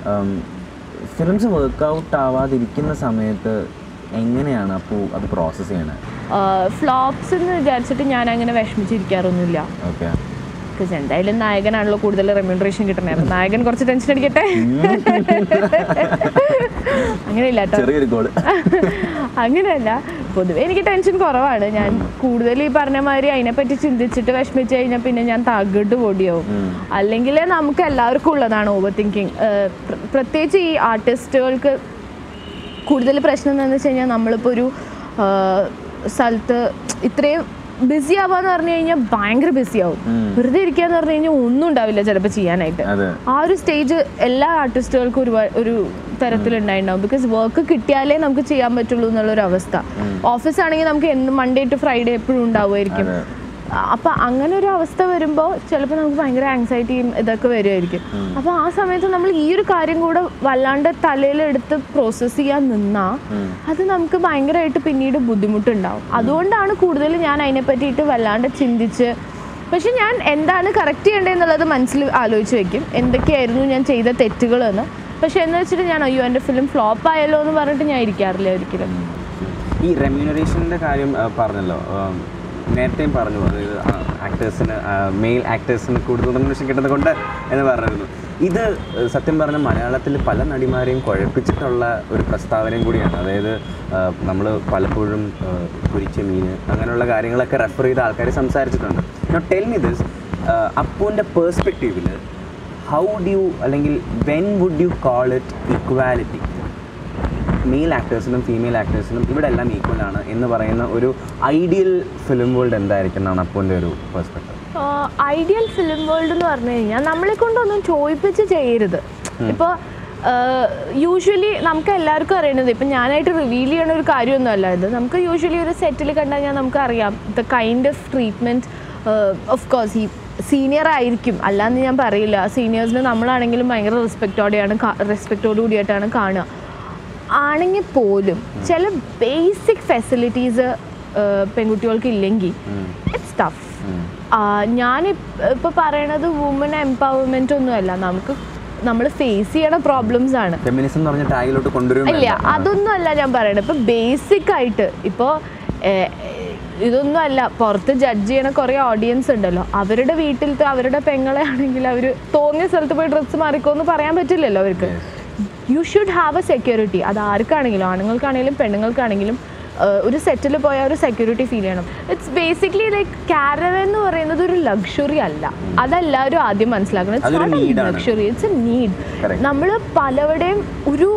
ഫിലിംസ് വർക്കൗട്ട് ആവാതിരിക്കുന്ന സമയത്ത് എങ്ങനെയാണ് അപ്പോൾ അത് പ്രോസസ്സ് ചെയ്യണത് ഫ്ലോപ്സ് എന്ന് വിചാരിച്ചിട്ട് ഞാൻ അങ്ങനെ വിഷമിച്ചിരിക്കാറൊന്നുമില്ല ഓക്കെ ബിക്കോസ് എന്തായാലും നായകനാണല്ലോ കൂടുതൽ റെമ്യൂണറേഷൻ കിട്ടണേ അപ്പം നായകൻ കുറച്ച് ടെൻഷൻ അടിക്കട്ടെ അങ്ങനെയില്ല കേട്ടോ ചെറിയൊരു ഗോൾ അങ്ങനെയല്ല പൊതുവെ എനിക്ക് ടെൻഷൻ കുറവാണ് ഞാൻ കൂടുതൽ ഈ പറഞ്ഞ മാതിരി അതിനെപ്പറ്റി ചിന്തിച്ചിട്ട് വിഷമിച്ച് കഴിഞ്ഞാൽ പിന്നെ ഞാൻ തകിട്ട് പൊടിയാവും അല്ലെങ്കിൽ നമുക്ക് എല്ലാവർക്കും ഉള്ളതാണ് ഓവർ തിങ്കിങ് പ്രത്യേകിച്ച് ഈ ആർട്ടിസ്റ്റുകൾക്ക് കൂടുതൽ പ്രശ്നം എന്താണെന്ന് വെച്ച് കഴിഞ്ഞാൽ നമ്മളിപ്പോൾ ഒരു ആ, സ്ഥലത്ത് ഇത്രയും ബിസി ആവാന്ന് പറഞ്ഞു കഴിഞ്ഞാൽ ഭയങ്കര ബിസി ആവും വെറുതെ ഇരിക്കാന്ന് പറഞ്ഞു കഴിഞ്ഞാൽ ഒന്നും ഉണ്ടാവില്ല ചിലപ്പോൾ ചെയ്യാനായിട്ട് അതെ ആ ഒരു സ്റ്റേജ് എല്ലാ ആർട്ടിസ്റ്റുകൾക്കും ഒരു ഒരു തരത്തിലുണ്ടായിട്ടുണ്ടാവും ബിക്കോസ് വർക്ക് കിട്ടിയാലേ നമുക്ക് ചെയ്യാൻ പറ്റുള്ളൂ എന്നുള്ളൊരു അവസ്ഥ ഓഫീസ് ആണെങ്കിൽ നമുക്ക് എന്ന് മൺഡേ ടു ഫ്രൈഡേ എപ്പോഴും ഉണ്ടാവുമായിരിക്കും അതെ. അപ്പൊ അങ്ങനെ ഒരു അവസ്ഥ വരുമ്പോൾ ചിലപ്പോൾ നമുക്ക് ഭയങ്കര ആങ്സൈറ്റിയും ഇതൊക്കെ വരുമായിരിക്കും അപ്പൊ ആ സമയത്ത് നമ്മൾ ഈ ഒരു കാര്യം കൂടെ വല്ലാണ്ട് തലയിലെടുത്ത് പ്രോസസ്സ് ചെയ്യാൻ നിന്നാ അത് നമുക്ക് ഭയങ്കരമായിട്ട് പിന്നീട് ബുദ്ധിമുട്ടുണ്ടാവും അതുകൊണ്ടാണ് കൂടുതൽ ഞാൻ അതിനെ പറ്റിയിട്ട് വല്ലാണ്ട് ചിന്തിച്ച് പക്ഷെ ഞാൻ എന്താണ് കറക്റ്റ് ചെയ്യേണ്ടതെന്നുള്ളത് മനസ്സിൽ ആലോചിച്ച് വെക്കും എന്തൊക്കെയായിരുന്നു ഞാൻ ചെയ്ത തെറ്റുകളെന്ന് പക്ഷെ എന്ന് വെച്ചിട്ട് ഞാൻ അയ്യോ എൻ്റെ ഫിലിം ഫ്ലോപ്പ് ആയല്ലോ എന്ന് പറഞ്ഞിട്ട് ഞാൻ ഇരിക്കാറില്ല ഒരിക്കലും ഈ റെമ്യൂണറേഷൻ്റെ കാര്യം ആ, പറഞ്ഞല്ലോ ആം, നേരത്തെയും പറഞ്ഞു അതായത് ആക്ടേഴ്സിന് മെയിൽ ആക്ടേഴ്സിന് കൂടുതൽ റെമ്യൂണറേഷൻ കിട്ടുന്നത് കൊണ്ട് എന്ന് പറഞ്ഞിരുന്നു ഇത് ആ, സത്യം പറഞ്ഞ മലയാളത്തിൽ പല നടിമാരെയും കുഴപ്പിച്ചിട്ടുള്ള ഒരു പ്രസ്താവനയും കൂടിയാണ് അതായത് നമ്മൾ പലപ്പോഴും ആ, പൊരിച്ച മീൻ അങ്ങനെയുള്ള കാര്യങ്ങളൊക്കെ റെഫർ ചെയ്ത ആൾക്കാർ സംസാരിച്ചിട്ടുണ്ട് ടെൽ മി ദിസ് അപ്പൂൻ്റെ പേഴ്സ്പെക്റ്റീവിൽ ഹൗ ഡു യു അല്ലെങ്കിൽ when would you call it equality male ആക്ടേഴ്സിനും ഫീമെയിൽ ആക്ടേഴ്സിനും ഇവിടെ എല്ലാം ഈക്വൽ ആണ് എന്ന് പറയുന്ന ഒരു ഐഡിയൽ ഫിലിം വേൾഡ് എന്തായിരിക്കും എന്നാണ് അപ്പോൻ്റെ ഒരു പെർസ്പെക്ടീവ് ഐഡിയൽ ഫിലിം വേൾഡ് എന്ന് പറഞ്ഞു കഴിഞ്ഞാൽ നമ്മളെ കൊണ്ടൊന്നും ചോദിപ്പിച്ച് ചെയ്യരുത് ഇപ്പോൾ യൂഷ്വലി നമുക്ക് എല്ലാവർക്കും അറിയണത് ഇപ്പം ഞാനായിട്ട് റിവീൽ ചെയ്യണ ഒരു കാര്യമൊന്നും അല്ല ഇത് നമുക്ക് യൂഷ്വലി ഒരു സെറ്റിൽ കണ്ടു കഴിഞ്ഞാൽ നമുക്ക് അറിയാം the kind of treatment of course ഈ സീനിയർ ആയിരിക്കും അല്ലാന്ന് ഞാൻ പറയില്ല സീനിയേഴ്സിന് നമ്മളാണെങ്കിലും ഭയങ്കര റെസ്പെക്റ്റോടെയാണ് റെസ്പെക്റ്റോടു കൂടിയിട്ടാണ് കാണുക ആണെങ്കിൽ പോലും ചില ബേസിക് ഫെസിലിറ്റീസ് പെൺകുട്ടികൾക്ക് ഇല്ലെങ്കിൽ ഇറ്റ്സ് ടഫ് ഞാൻ ഇപ്പോൾ പറയണത് വുമൻ എംപവർമെൻ്റ് ഒന്നുമല്ല നമുക്ക് നമ്മൾ ഫേസ് ചെയ്യണ പ്രോബ്ലംസ് ആണ് ഫെമിനിസം എന്ന് പറഞ്ഞ ടാഗിലോട്ട് കൊണ്ടുവരും ഇല്ല അതൊന്നും അല്ല ഞാൻ പറയണത് ഇപ്പൊ ബേസിക് ആയിട്ട് ഇപ്പോൾ ഇതൊന്നും അല്ല പുറത്ത് ജഡ്ജ് ചെയ്യണ കുറേ ഓഡിയൻസ് ഉണ്ടല്ലോ അവരുടെ വീട്ടിലത്തെ അവരുടെ പെങ്ങളെ ആണെങ്കിൽ അവർ തോന്നിയ സ്ഥലത്ത് പോയി ഡ്രസ്സ് മാറിക്കോന്ന് പറയാൻ പറ്റില്ലല്ലോ അവർക്ക് you should have a security അത് ആർക്കാണെങ്കിലും ആണുങ്ങൾക്കാണെങ്കിലും പെണ്ണുങ്ങൾക്കാണെങ്കിലും ഏഹ്, ഒരു സെറ്റിൽ പോയാൽ ഒരു സെക്യൂരിറ്റി ഫീൽ ചെയ്യണം ഇറ്റ്സ് ബേസിക്കലി ലൈക്ക് കാരവൻ എന്ന് പറയുന്നത് ഒരു ലക്ഷറി അല്ല അതെല്ലാവരും ആദ്യം മനസ്സിലാക്കണം അതൊരു need ആണ്. Luxury it's a need Correct. നമ്മൾ പലവിടെയും ഒരു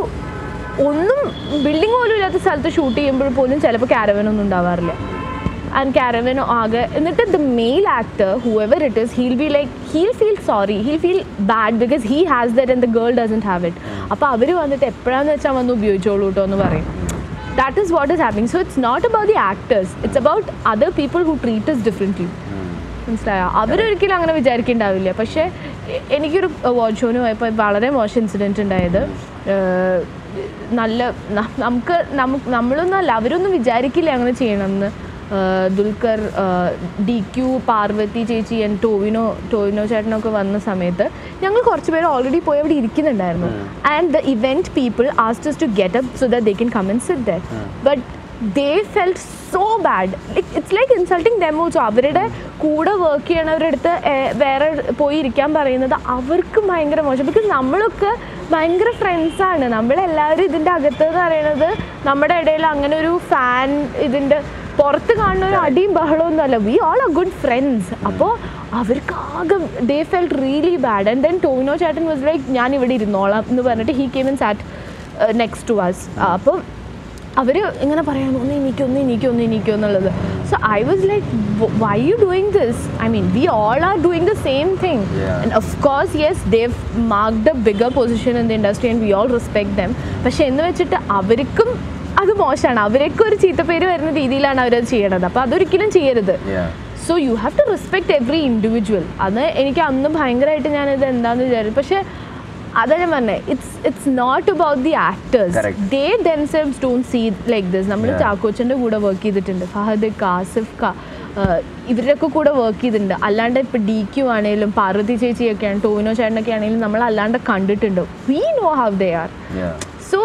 ഒന്നും ബിൽഡിംഗ് പോലും ഇല്ലാത്ത സ്ഥലത്ത് ഷൂട്ട് ചെയ്യുമ്പോൾ പോലും ചിലപ്പോൾ ക്യാരവൻ ഒന്നും ഉണ്ടാവാറില്ല ആൻഡ് ക്യാരവൻ ആകെ എന്നിട്ട് the male actor whoever it is he'll be like he'll feel sorry he'll feel bad because he has that and the girl doesn't have it അപ്പോൾ അവർ വന്നിട്ട് എപ്പോഴാന്ന് വെച്ചാൽ വന്ന് ഉപയോഗിച്ചോളൂ കേട്ടോ എന്ന് പറയും that is what is happening so it's not about the actors it's about other people who treat is differently മനസ്സിലായോ അവരൊരിക്കലും അങ്ങനെ വിചാരിക്കണ്ടാവില്ല പക്ഷേ എ- എനിക്കൊരു വാച്ച് ഷോന് പോയപ്പോൾ വളരെ മോശം ഇൻസിഡൻറ്റ് ഉണ്ടായത് ഏഹ് നല്ല ന- നമുക്ക് നമുക്ക് നമ്മളൊന്നും അല്ല അവരൊന്നും വിചാരിക്കില്ല അങ്ങനെ ചെയ്യണമെന്ന് ഏഹ് ദുൽഖർ ഡി ക്യു പാർവതി ചേച്ചി ആൻഡ് ടോവിനോ ടോവിനോ ചേട്ടനൊക്കെ വന്ന സമയത്ത് ഞങ്ങൾ കുറച്ച് പേര് ഓൾറെഡി പോയി അവിടെ ഇരിക്കുന്നുണ്ടായിരുന്നു ആൻഡ് ദ ഇവൻറ്റ് പീപ്പിൾ ആസ്റ്റസ് to get up so that they can come and sit there but they felt so bad like it's like insulting them also അവരുടെ കൂടെ വർക്ക് ചെയ്യണവരുടെ അടുത്ത് ഏഹ്, വേറെ പോയി ഇരിക്കാൻ പറയുന്നത് അവർക്ക് ഭയങ്കര മോശം ബിക്കോസ് നമ്മളൊക്കെ ഭയങ്കര ഫ്രണ്ട്സാണ് നമ്മളെല്ലാവരും ഇതിൻ്റെ അകത്ത് എന്ന് പറയുന്നത് നമ്മുടെ ഇടയിൽ അങ്ങനെ ഒരു ഫാൻ ഇതിൻ്റെ പുറത്ത് കാണുന്ന ഒരു അടിയും ബഹളമൊന്നും അല്ല we all are good friends അപ്പോൾ അവർക്ക് ആകെ they felt really bad and then Tovino ചേട്ടൻ വാസ് ലൈക്ക് ഞാൻ ഇവിടെ ഇരുന്നോളാം എന്ന് പറഞ്ഞിട്ട് he came in sat next to us അപ്പം അവർ ഇങ്ങനെ പറയാൻ ഒന്ന് എനിക്കോ ഒന്ന് എനിക്കോ ഒന്ന് എനിക്കോ എന്നുള്ളത് so I was like why you doing this I mean we all are doing the same thing Yeah. And of course yes they've mark a bigger position in the industry and we all respect them പക്ഷെ എന്ന് വെച്ചിട്ട് അവർക്കും അത് മോശമാണ് അവരൊക്കെ ഒരു ചീത്തപ്പേര് വരുന്ന രീതിയിലാണ് അവരത് ചെയ്യണത് അപ്പോൾ അതൊരിക്കലും ചെയ്യരുത് so you have to respect every individual അത് എനിക്ക് അന്ന് ഭയങ്കരമായിട്ട് ഞാനിത് എന്താന്ന് വിചാരിച്ചു പക്ഷേ അതാ ഞാൻ പറഞ്ഞത് it's it's not about the actors Correct. They themselves don't see like this നമ്മൾ Yeah. ചാക്കോച്ചൻ്റെ കൂടെ വർക്ക് ചെയ്തിട്ടുണ്ട് ഫഹദ് കാസിഫ് ക ഇവരൊക്കെ കൂടെ വർക്ക് ചെയ്തിട്ടുണ്ട് അല്ലാണ്ട് ഇപ്പോൾ ഡി ക്യു ആണെങ്കിലും പാർവതി ചേച്ചിയൊക്കെയാണ് ടോവിനോ ചേട്ടനൊക്കെ ആണെങ്കിലും നമ്മൾ അല്ലാണ്ട് കണ്ടിട്ടുണ്ട് we know how they are so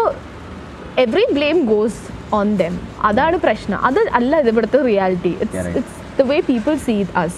every blame goes on them അതാണ് പ്രശ്നം അത് അല്ല ഇത് ഇവിടുത്തെ reality it's Correct. It's the way people see us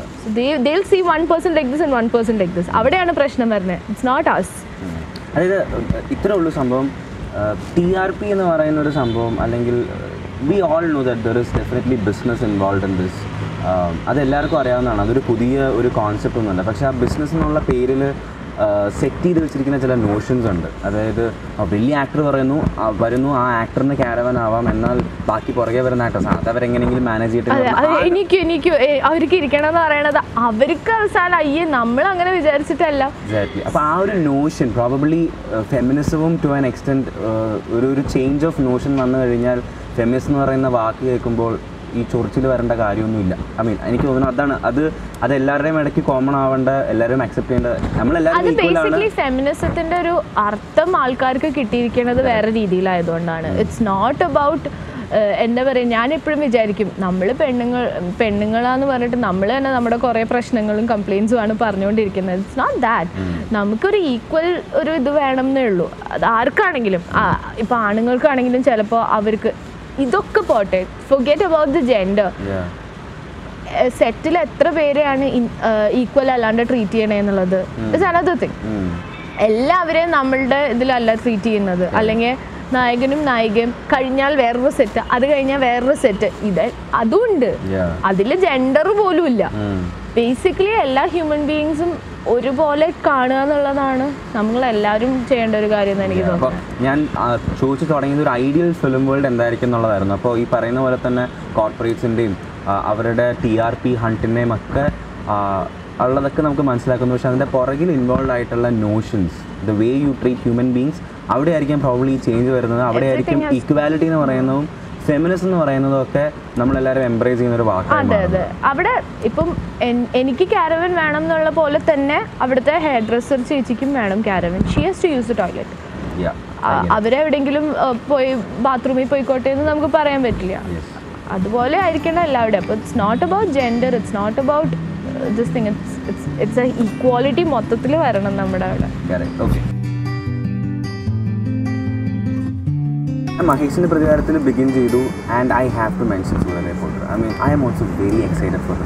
they see one person like this and one person like this അവിടെയാണ് പ്രശ്നം വരുന്നത് it's not us അതായത് ഇത്രേ ഉള്ളൂ സംഭവം ടി ആർ പി എന്ന് പറയുന്ന ഒരു സംഭവം അല്ലെങ്കിൽ we all know that there is definitely business involve in this അതെല്ലാവർക്കും അറിയാവുന്നതാണ് അതൊരു പുതിയ ഒരു കോൺസെപ്റ്റ് ഒന്നുമല്ല പക്ഷേ ആ ബിസിനസ് എന്നുള്ള പേരിൽ സെറ്റ് ചെയ്ത് വെച്ചിരിക്കുന്ന ചില നോഷൻസ് ഉണ്ട് അതായത് ആ വലിയ ആക്ടർ പറയുന്നു ആ വരുന്നു ആ ആക്ടറിന് ക്യാരവൻ ആവാം എന്നാൽ ബാക്കി പുറകെ വരുന്ന ആക്ടേഴ്സ് അത് അവരെങ്ങനെയെങ്കിലും മാനേജ് ചെയ്തിട്ട് അതെ അത് എനിക്ക് എനിക്ക് ഏ- അവർക്ക് ഇരിക്കണം എന്ന് പറയണത് അവർക്ക് അവസാനം അയ്യേ നമ്മൾ അങ്ങനെ വിചാരിച്ചിട്ടല്ല എക്സാക്ട്ലി അപ്പോൾ ആ ഒരു നോഷൻ പ്രോബബ്ലി ഫെമിനിസവും ടു ആൻ എക്സ്റ്റെൻറ്റ് ഒരു ഒരു ചേഞ്ച് ഓഫ് നോഷൻ വന്നു കഴിഞ്ഞാൽ ഫെമിനിസം എന്ന് പറയുന്ന വാക്ക് കേൾക്കുമ്പോൾ ഈ ചൊറിച്ചിൽ വരേണ്ട കാര്യമൊന്നുമില്ല ഐ മീൻ എനിക്ക് തോന്നുന്നു അതാണ് അത് അത് എല്ലാവരുടെയും ഇടയ്ക്ക് കോമൺ ആവേണ്ട എല്ലാവരും അക്സെപ്റ്റ് ചെയ്യേണ്ട അത് നമ്മളെല്ലാവരും ഈക്വൽ ആണ് ബേസിക്കലി ഫെമിനിസത്തിന്റെ ഒരു അർത്ഥം ആൾക്കാർക്ക് കിട്ടിയിരിക്കുന്നത് വേറെ രീതിയിലായതുകൊണ്ടാണ് ഇറ്റ്സ് നോട്ട് അബൌട്ട് എന്താ പറയുക ഞാൻ എപ്പോഴും വിചാരിക്കും നമ്മൾ പെണ്ണുങ്ങൾ പെണ്ണുങ്ങളാന്ന് പറഞ്ഞിട്ട് നമ്മൾ തന്നെ നമ്മുടെ കുറേ പ്രശ്നങ്ങളും കംപ്ലയിൻസും ആണ് പറഞ്ഞുകൊണ്ടിരിക്കുന്നത് ഇറ്റ്സ് നോട്ട് ദാറ്റ് നമുക്കൊരു ഈക്വൽ ഒരു ഇത് വേണം എന്നേ ഉള്ളൂ അത് ആർക്കാണെങ്കിലും ആ, ഇപ്പൊ ആണുങ്ങൾക്കാണെങ്കിലും ചിലപ്പോൾ അവർക്ക് ഇതൊക്കെ പോട്ടെ forget about the gender Yeah. സെറ്റിൽ എത്ര പേരെയാണ് ഈക്വൽ അല്ലാണ്ട് ട്രീറ്റ് ചെയ്യണേ എന്നുള്ളത് ഇറ്റ്സ് അനദർ തിങ് ഉം. എല്ലാവരെയും നമ്മളുടെ ഇതിലല്ല ട്രീറ്റ് ചെയ്യുന്നത് അല്ലെങ്കിൽ നായകനും നായികയും കഴിഞ്ഞാൽ വേറൊരു സെറ്റ് അത് കഴിഞ്ഞാൽ വേറൊരു സെറ്റ് ഇത് അതുണ്ട് Yeah. അതിൽ ജെൻഡർ പോലും ഇല്ല ഉം. ബേസിക്കലി എല്ലാ ഹ്യൂമൻ ബീയിങ്സും ഒരുപോലെ കാണുക എന്നുള്ളതാണ് നമ്മൾ എല്ലാവരും ചെയ്യേണ്ട ഒരു കാര്യം എന്ന് എനിക്ക് അപ്പോൾ തോന്നുന്നത് ഞാൻ ആ, ചോദിച്ചു തുടങ്ങിയത് ഒരു ഐഡിയൽ ഫിലിം വേൾഡ് എന്തായിരിക്കും എന്നുള്ളതായിരുന്നു അപ്പോൾ ഈ പറയുന്ന പോലെ തന്നെ കോർപ്പറേറ്റ്സിൻ്റെയും അവരുടെ ടി ആർ പി ഹണ്ടിൻ്റെയും ഒക്കെ ആ, ഉള്ളതൊക്കെ നമുക്ക് മനസ്സിലാക്കുന്നു പക്ഷേ അതിൻ്റെ പുറകിൽ ഇൻവോൾവ് ആയിട്ടുള്ള notions the way you treat human beings അവിടെ ആയിരിക്കും പ്രോബ്ലി ചേഞ്ച് വരുന്നത് അവിടെ ആയിരിക്കും Everything has- ഈക്വാലിറ്റി എന്ന് പറയുന്നതും ഫെമിനിസം എന്ന് പറയുന്നതും ഒക്കെ നമ്മളെല്ലാവരും എംബ്രേസ് ചെയ്യുന്ന ഒരു അതെ വാക്കാണ് അതെ അവിടെ ഇപ്പം എൻ- എനിക്ക് കാരവൻ വേണം എന്നുള്ള പോലെ തന്നെ അവിടുത്തെ ഹെയർ ഡ്രസ്സർ ചേച്ചിക്കും വേണം caravan she has to use the toilet അവരെവിടെയെങ്കിലും ആ, പോയി ബാത്റൂമിൽ പോയിക്കോട്ടെ എന്ന് നമുക്ക് പറയാൻ പറ്റില്ല അതുപോലെ ആയിരിക്കണം എല്ലാവരുടെയും അപ്പോൾ it's not about gender it's not about this thing it's it's it's a equality മൊത്തത്തിൽ വരണം നമ്മുടെ അവിടെ ഓക്കെ മഹേഷിന്റെ പ്രതികാരത്തിൽ ബിഗിൻ ചെയ്തു and I have to mention Soorarai Pottru I mean I am also very excited for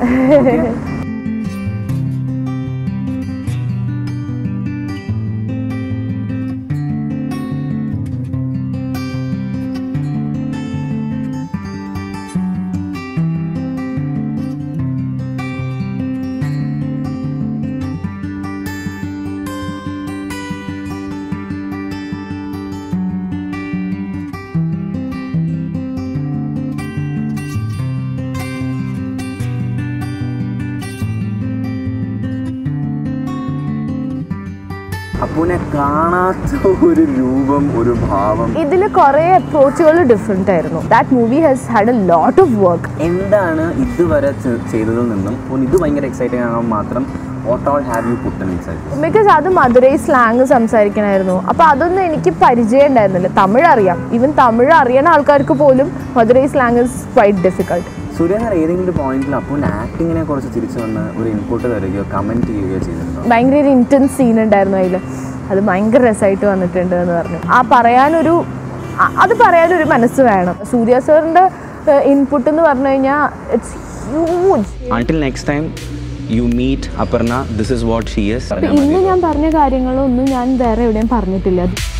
അപ്പൂനെ കാണാത്ത ഒരു രൂപം ഒരു ഭാവം ഇതിൽ കുറേ അപ്രോച്ചുകൾ ഡിഫറെൻ്റ് ആയിരുന്നു that movie has had a lot of work എന്താണ് ഇതുവരെ ചെ- ചെയ്തതിൽ നിന്നും അപ്പോൾ ഇത് ഭയങ്കര എക്സൈറ്റിംഗ് ആകാൻ മാത്രം what all have you put in inside because അത് മധുരൈ സ്ലാങ് സംസാരിക്കണമായിരുന്നു അപ്പോൾ അതൊന്നും എനിക്ക് പരിചയം ഉണ്ടായിരുന്നില്ല തമിഴ് അറിയാം ഈവൻ തമിഴ് അറിയണ ആൾക്കാർക്ക് പോലും Madurai slang is quite difficult സൂര്യനർ ഏതെങ്കിലും ഒരു പോയിന്റിൽ അപ്പോൾ ആക്ടിങ്ങിനെ കുറിച്ച് തിരിച്ചു വന്ന് ഒരു ഇൻപുട്ട് തരികയോ കമന്റ് ചെയ്യുകയോ ചെയ്തിട്ടുണ്ടോ ഭയങ്കര ഒരു ഇൻറ്റൻസ് സീൻ ഉണ്ടായിരുന്നു അതിൽ അത് ഭയങ്കര രസമായിട്ട് വന്നിട്ടുണ്ട് എന്ന് പറഞ്ഞു ആ പറയാനൊരു അ- അത് പറയാനൊരു മനസ്സ് വേണം സൂര്യ സാറിൻ്റെ ഇൻപുട്ട് എന്ന് പറഞ്ഞു കഴിഞ്ഞാൽ it's huge until next time you meet Aparna this is what she is ഇന്ന് ഞാൻ പറഞ്ഞ കാര്യങ്ങളൊന്നും ഞാൻ വേറെ എവിടെയും പറഞ്ഞിട്ടില്ല